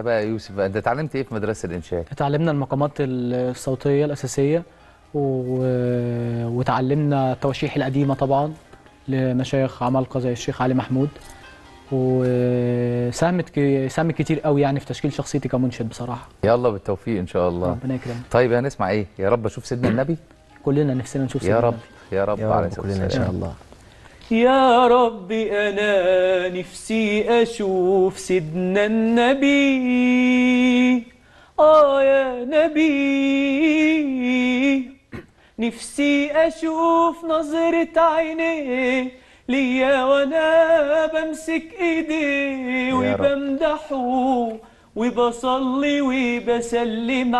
بقى يا يوسف بقى انت اتعلمت ايه في مدرسه الانشاد اتعلمنا المقامات الصوتية الأساسية و... وتعلمنا التواشيح القديمة طبعا لمشايخ عمالقة زي الشيخ علي محمود وساهمت ك... ساهمت كتير قوي يعني في تشكيل شخصيتي كمنشد بصراحة يلا بالتوفيق ان شاء الله ربنا يكرمك طيب هنسمع ايه يا رب اشوف سيدنا النبي كلنا نفسنا نشوف يا سيدنا رب يا رب يا عليه رب الصلاة كلنا ان والسلام. شاء الله يا رب أنا نفسي أشوف سيدنا النبي آه يا نبي نفسي أشوف نظرة عينيه ليا وأنا بمسك إيديه يا رب. وبمدحه وبصلي وبسلم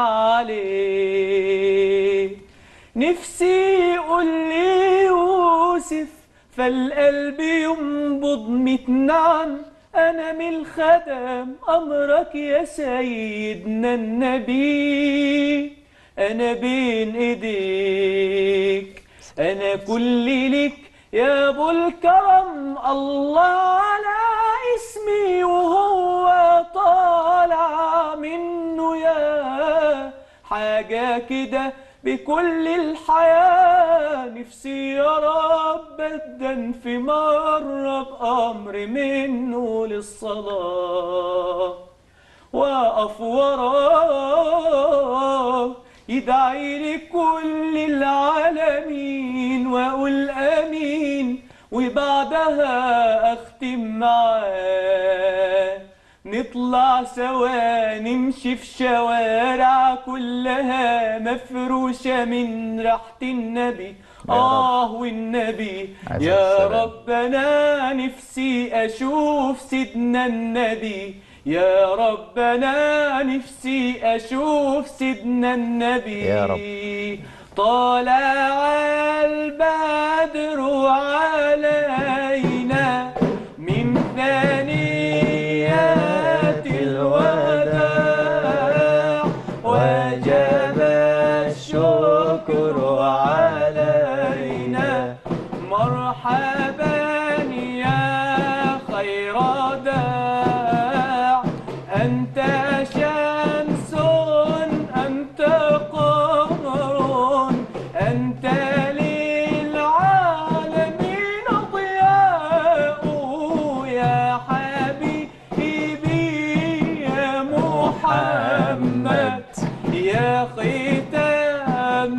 عليه نفسي يقول لي يوسف فالقلب ينبض ميت نعم أنا من الخدم أمرك يا سيدنا النبي أنا بين إيديك أنا كل لك يا أبو الكرم الله على اسمي وهو طالع منه يا حاجة كده بكل الحياة نفسي يا رب أدن في مرة بأمر منه للصلاة وأقف وراه يدعي لكل العالمين وأقول آمين وبعدها أختم معاه نطلع سوا نمشي في شوارع كلها مفروشة من ريحة النبي يا رب. آه والنبي عليه يا السلام. رب أنا نفسي أشوف سيدنا النبي يا رب أنا نفسي أشوف سيدنا النبي يا رب. طالع البدر علينا من ثنيات الوداع وجب الشكر علينا مرحبا يا خير داع أنت شمس أنت قمر أنت للعالمين ضياء يا حبيبي يا محمد يا ختام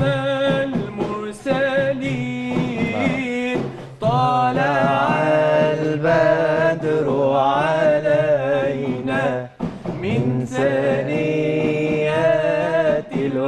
المرسلين طلع البدر علينا من ثنيات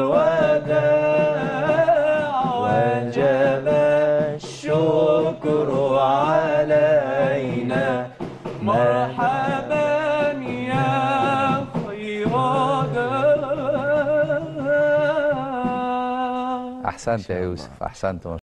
الوداع وجب الشكر علينا مرحبا يا خير داع احسنت يا يوسف احسنت